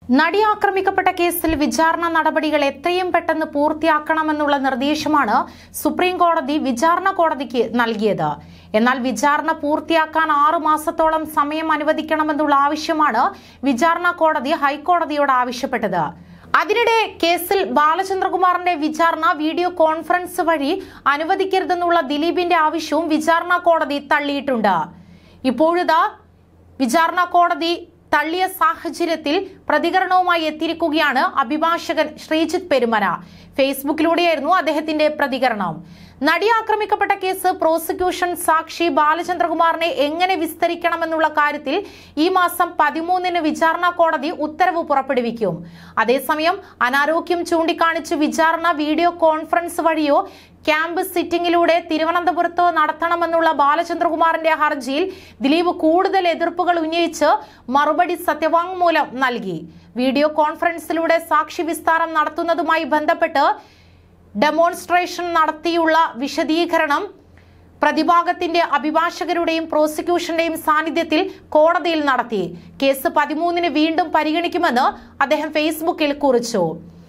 നടി ആക്രമിക്കപ്പെട്ട കേസിൽ വിചാരണ നടപടികൾ എത്രയും പെട്ടെന്ന് പൂർത്തിയാക്കണമെന്നുള്ള നിർദ്ദേശമാണ് സുപ്രീം കോടതി വിചാരണ കോടതിക്ക് നൽകിയത് എന്നാൽ വിചാരണ പൂർത്തിയാക്കാൻ ആറു മാസത്തോളം സമയം അനുവദിക്കണമെന്നുള്ള ആവശ്യമാണ് വിചാരണ കോടതി ഹൈക്കോടതിയോട് ആവശ്യപ്പെട്ടത് അതിനിടെ കേസിൽ ബാലചന്ദ്രകുമാറിന്റെ വിചാരണ വീഡിയോ കോൺഫറൻസ് വഴി അനുവദിക്കരുതെന്നുള്ള ദിലീപിന്റെ ആവശ്യവും വിചാരണ കോടതി തള്ളിയിട്ടുണ്ട് ഇപ്പോഴിതാ വിചാരണ കോടതി തള്ളിയ സാഹചര്യത്തിൽ പ്രതികരണവുമായി എത്തിയിരിക്കുകയാണ് അഭിഭാഷകൻ ശ്രീജിത്ത് പെരുമന ഫേസ്ബുക്കിലൂടെയായിരുന്നു അദ്ദേഹത്തിന്റെ പ്രതികരണം നടി ആക്രമിക്കപ്പെട്ട കേസ് പ്രോസിക്യൂഷൻ സാക്ഷി ബാലചന്ദ്രകുമാറിനെ എങ്ങനെ വിസ്തരിക്കണമെന്നുള്ള കാര്യത്തിൽ ഈ മാസം പതിമൂന്നിന് വിചാരണ കോടതി ഉത്തരവ് പുറപ്പെടുവിക്കും അതേസമയം അനാരോഗ്യം ചൂണ്ടിക്കാണിച്ച് വിചാരണ വീഡിയോ കോൺഫറൻസ് വഴിയോ ക്യാമ്പ് സിറ്റിംഗിലൂടെ തിരുവനന്തപുരത്ത് നടത്തണമെന്നുള്ള ബാലചന്ദ്രകുമാറിന്റെ ഹർജിയിൽ ദിലീപ് കൂടുതൽ എതിർപ്പുകൾ ഉന്നയിച്ച് മറുപടി സത്യവാങ്മൂലം നൽകി വീഡിയോ കോൺഫറൻസിലൂടെ സാക്ഷി വിസ്താരം നടത്തുന്നതുമായി ബന്ധപ്പെട്ട് ഡെമോൺസ്ട്രേഷൻ നടത്തിയുള്ള വിശദീകരണം പ്രതിഭാഗത്തിന്റെ അഭിഭാഷകരുടെയും പ്രോസിക്യൂഷന്റെയും സാന്നിധ്യത്തിൽ കോടതിയിൽ നടത്തി കേസ് പതിമൂന്നിന് വീണ്ടും പരിഗണിക്കുമെന്ന് അദ്ദേഹം ഫേസ്ബുക്കിൽ കുറിച്ചു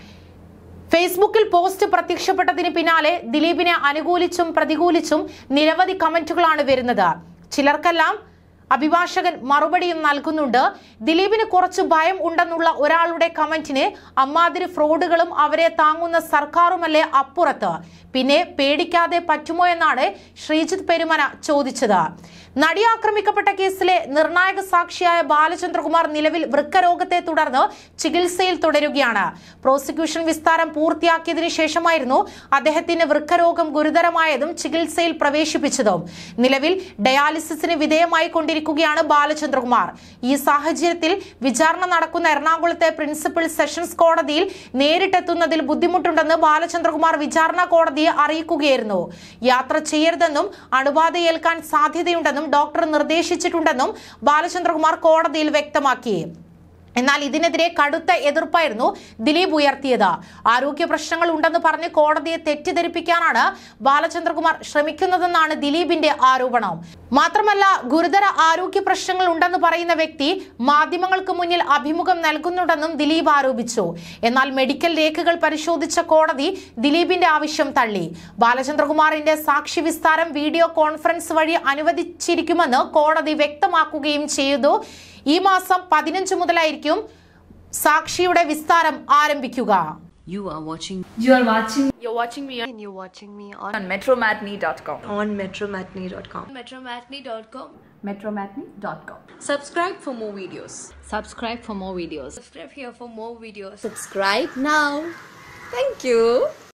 ഫേസ്ബുക്കിൽ പോസ്റ്റ് പ്രത്യക്ഷപ്പെട്ടതിന് പിന്നാലെ ദിലീപിനെ അനുകൂലിച്ചും പ്രതികൂലിച്ചും നിരവധി കമന്റുകളാണ് വരുന്നത് ചിലർക്കെല്ലാം അഭിഭാഷകൻ മറുപടിയും നൽകുന്നുണ്ട് ദിലീപിന് കുറച്ച് ഭയം ഉണ്ടെന്നുള്ള ഒരാളുടെ കമന്റിന് അമ്മാതിരി ഫ്രോഡുകളും അവരെ താങ്ങുന്ന സർക്കാരുമല്ലേ അപ്പുറത്ത് പിന്നെ പേടിക്കാതെ പറ്റുമോ എന്നാണ് ശ്രീജിത്ത് പെരുമന ചോദിച്ചത് നടി ആക്രമിക്കപ്പെട്ട കേസിലെ നിർണായക സാക്ഷിയായ ബാലചന്ദ്രകുമാർ നിലവിൽ വൃക്കരോഗത്തെ തുടർന്ന് ചികിത്സയിൽ തുടരുകയാണ് പ്രോസിക്യൂഷൻ വിസ്താരം പൂർത്തിയാക്കിയതിനു ശേഷമായിരുന്നു അദ്ദേഹത്തിന് വൃക്കരോഗം ഗുരുതരമായതും ചികിത്സയിൽ പ്രവേശിപ്പിച്ചതും നിലവിൽ ഡയാലിസിസിന് വിധേയമായി കൊണ്ടിരിക്കുകയാണ് ബാലചന്ദ്രകുമാർ ഈ സാഹചര്യത്തിൽ വിചാരണ നടക്കുന്ന എറണാകുളത്തെ പ്രിൻസിപ്പൽ സെഷൻസ് കോടതിയിൽ നേരിട്ടെത്തുന്നതിൽ ബുദ്ധിമുട്ടുണ്ടെന്ന് ബാലചന്ദ്രകുമാർ വിചാരണ കോടതിയെ അറിയിക്കുകയായിരുന്നു യാത്ര ചെയ്യരുതെന്നും അണുബാധയേൽക്കാൻ സാധ്യതയുണ്ടെന്നും ഡോക്ടർ നിർദ്ദേശിച്ചിട്ടുണ്ടെന്നും ബാലചന്ദ്രകുമാർ കോടതിയിൽ വ്യക്തമാക്കി എന്നാൽ ഇതിനെതിരെ കടുത്ത എതിർപ്പായിരുന്നു ദിലീപ് ഉയർത്തിയത് ആരോഗ്യ പ്രശ്നങ്ങൾ ഉണ്ടെന്ന് പറഞ്ഞ് കോടതിയെ തെറ്റിദ്ധരിപ്പിക്കാനാണ് ബാലചന്ദ്രകുമാർ ശ്രമിക്കുന്നതെന്നാണ് ദിലീപിന്റെ ആരോപണം മാത്രമല്ല ഗുരുതര ആരോഗ്യ പ്രശ്നങ്ങൾ ഉണ്ടെന്ന് പറയുന്ന വ്യക്തി മാധ്യമങ്ങൾക്ക് മുന്നിൽ അഭിമുഖം നൽകുന്നുണ്ടെന്നും ദിലീപ് ആരോപിച്ചു എന്നാൽ മെഡിക്കൽ രേഖകൾ പരിശോധിച്ച കോടതി ദിലീപിന്റെ ആവശ്യം തള്ളി ബാലചന്ദ്രകുമാറിന്റെ സാക്ഷി വിസ്താരം വീഡിയോ കോൺഫറൻസ് വഴി അനുവദിച്ചിരിക്കുമെന്ന് കോടതി വ്യക്തമാക്കുകയും ചെയ്തു ഈ മാസം പതിനഞ്ച് മുതലായിരിക്കും സാക്ഷിയുടെ വിസ്താരം ആരംഭിക്കുക You are watching You are watching You're watching me on, and you're watching me on, on metromatney.com. on metromatney.com. metromatney.com. Metromatney.com. Subscribe for more videos. subscribe for more videos Subscribe here for more videos. Subscribe now. Thank you.